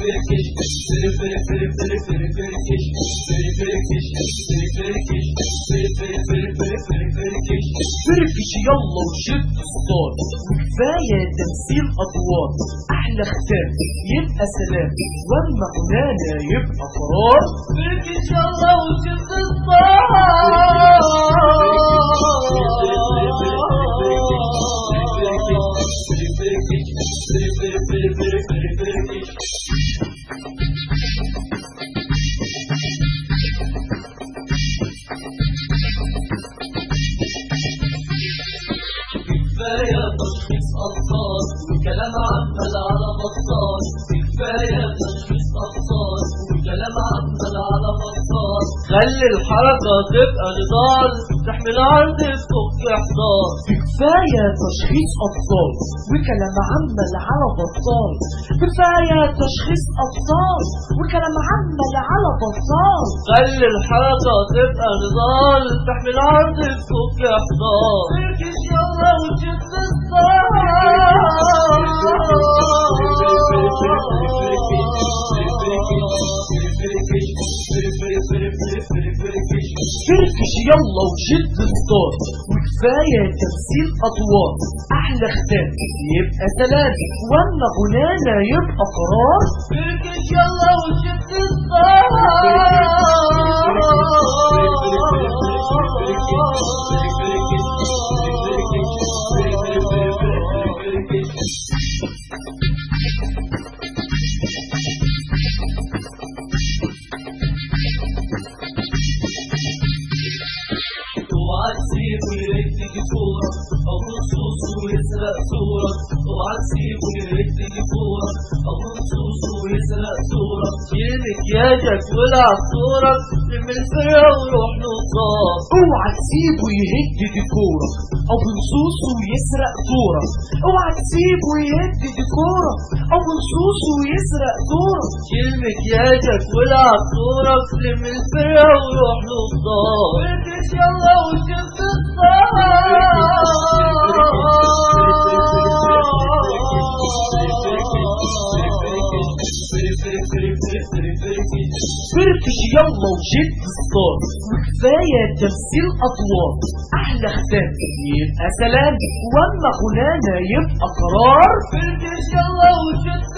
فركش يلا وشد الصوت وكفاية تمثيل أدوار أحلى ختام يبقى سلام وأما هنانا يبقى قرار فركش يلا وشد الصوت كفاية تشخيص أطفال وكلام عمال على بطال كفاية تشخيص أطفال وكلام عمال على بطال خلي الحركة تبقى نضال تحمل عرض الصبح حصان كفاية تشخيص أطفال وكلام عمل على بطال كفاية تشخيص أطفال وكلام عمل على بطال خلي الحركة تبقى نضال تحمل عرض الصبح حصان فركش يلا وشد فركش يلا وشد الصوت وكفاية تمثيل أدوار أحلى ختام يبقى سلام وأما غنانا يبقى قرار فركش يلا وشد الصوت اوعى تسيب ويرد صورة او نصوص ويسرق صورة اوعى تسيب ويرد صورة او نصوص ويسرق صورة شيل مكياجك والعب صورك لم الفرقة وروح نصاب اوعى تسيبه يهد ديكورك او بنصوصه ويسرق دورك اوعى تسيبه يهد ديكورك او بنصوصه ويسرق دورك شيل مكياجك والعب صورك لم الفرقة وروح نصاب فركش يلا وشد فركش يلا وشد الصوت وكفاية تمثيل أطوار أحلى ختام يبقى سلام وأما غنانا يبقى قرار فركش يلا وشد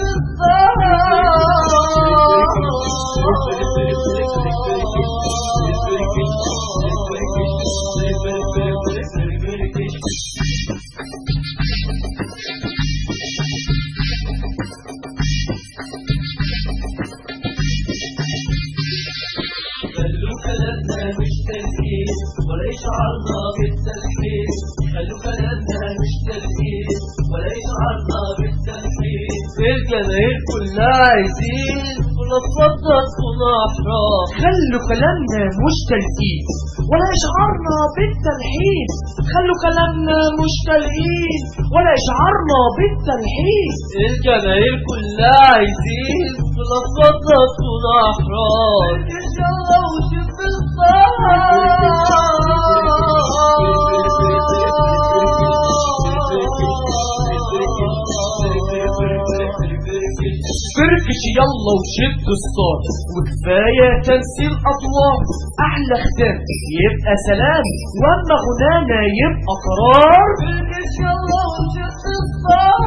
خلوا كلامنا مش تلحين ولا يشعرنا بالتلحين خلوا كلامنا مش تلحين ولا يشعرنا بالتلحين الجماهير كلها عايزين ونتصدق كنا أحرار خلوا كلامنا مش تلقين ولا يشعرنا بالتلحين خلوا كلامنا مش تلقين ولا يشعرنا بالتلحين الجماهير كلها عايزين ونتصدق كنا أحرار إن شاء الله وشوف فركش يلا وشد الصوت وكفاية تمثيل أطوار أحلى ختام يبقى سلام وأما غنانا يبقى قرار فركش يلا وشوف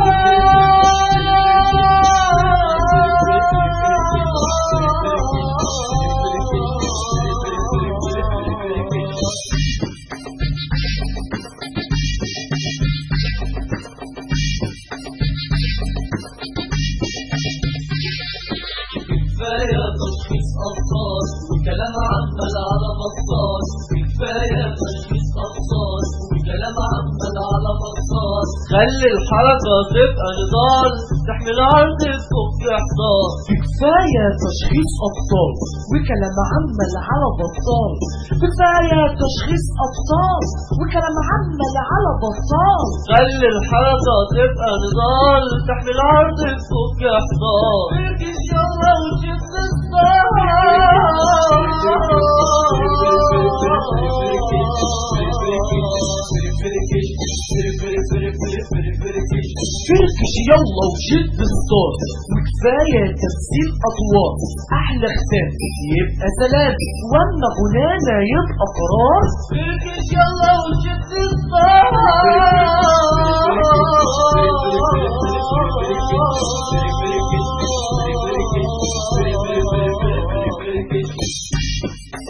كفاية تشخيص أطفال وكلام عمال على بطال كفاية تشخيص أطفال وكلام عمال على بطال خلي الحركة تبقى نضال تحمل عرض الصبح حصان كفاية تشخيص أبطال وكلام عمل على بطال كفاية تشخيص أبطال وكلام عمل على بطال خلي الحركة تبقى نضال تحمل عرض الصبح حصان فركش يلا وشد فركش يلا وشد الصوت وكفاية تمثيل أطوار أحلى ختام يبقى سلام وأما غنانا يبقى قرار فركش يلا وشد الصار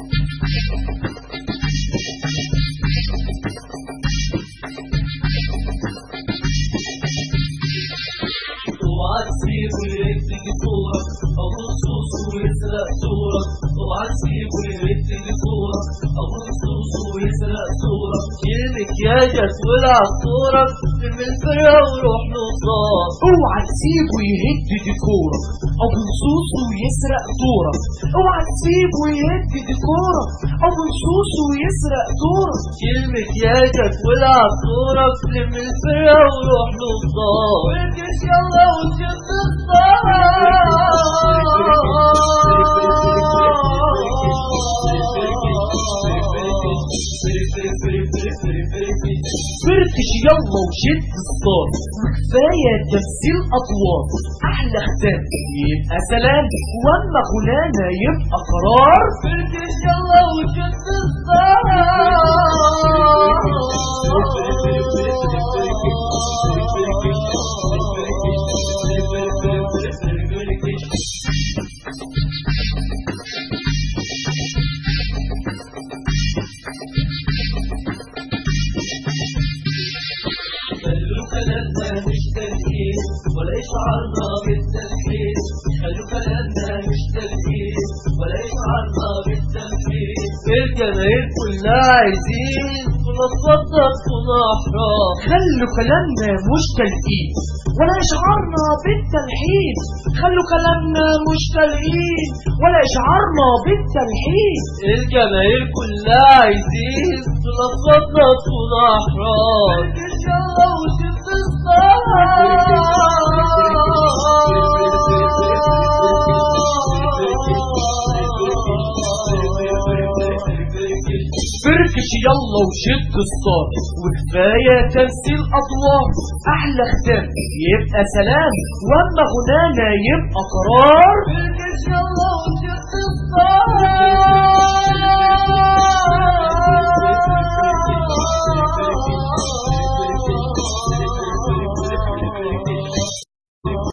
اوعى تسيب ويهد صورك او نصوص ويسرق صورك اوعى تسيب ويهد صورك او نصوص ويسرق صورك شيل مكياجك ولع صورك من الفرقة وروح نصار اوعى تسيبه يهد ديكورك او بنصوصه يسرق دورك اوعى تسيبه يهد ديكورك او بنصوصه يسرق دورك شيل مكياجك ولع صورك لم الفرقة وروح نصار وارجش يلا وشد الصار فركش يلا وشد الصار وكفاية تمثيل أطوار أحلى ختام يبقى سلام وأما غنانا يبقى قرار فركش يلا وشد الصار خلوا كلامنا مش تلقين ولا إشعارنا بالتلحين خلوا كلامنا مش تلقين ولا إشعارنا بالتلحين الجماهير كلها عايزين ونتصدق ونحرم خلوا كلامنا مش تلقين ولا إشعارنا بالتلحين خلوا كلامنا مش تلقين ولا إشعارنا بالتلحين الجماهير كلها عايزين ونتصدق ونحرم إن شاء الله وشد الصار فركش يلا وشد الصار وكفاية تمثيل أطوار أحلى ختام يبقى سلام وأما غنانا يبقى قرار فركش يلا وشد الصار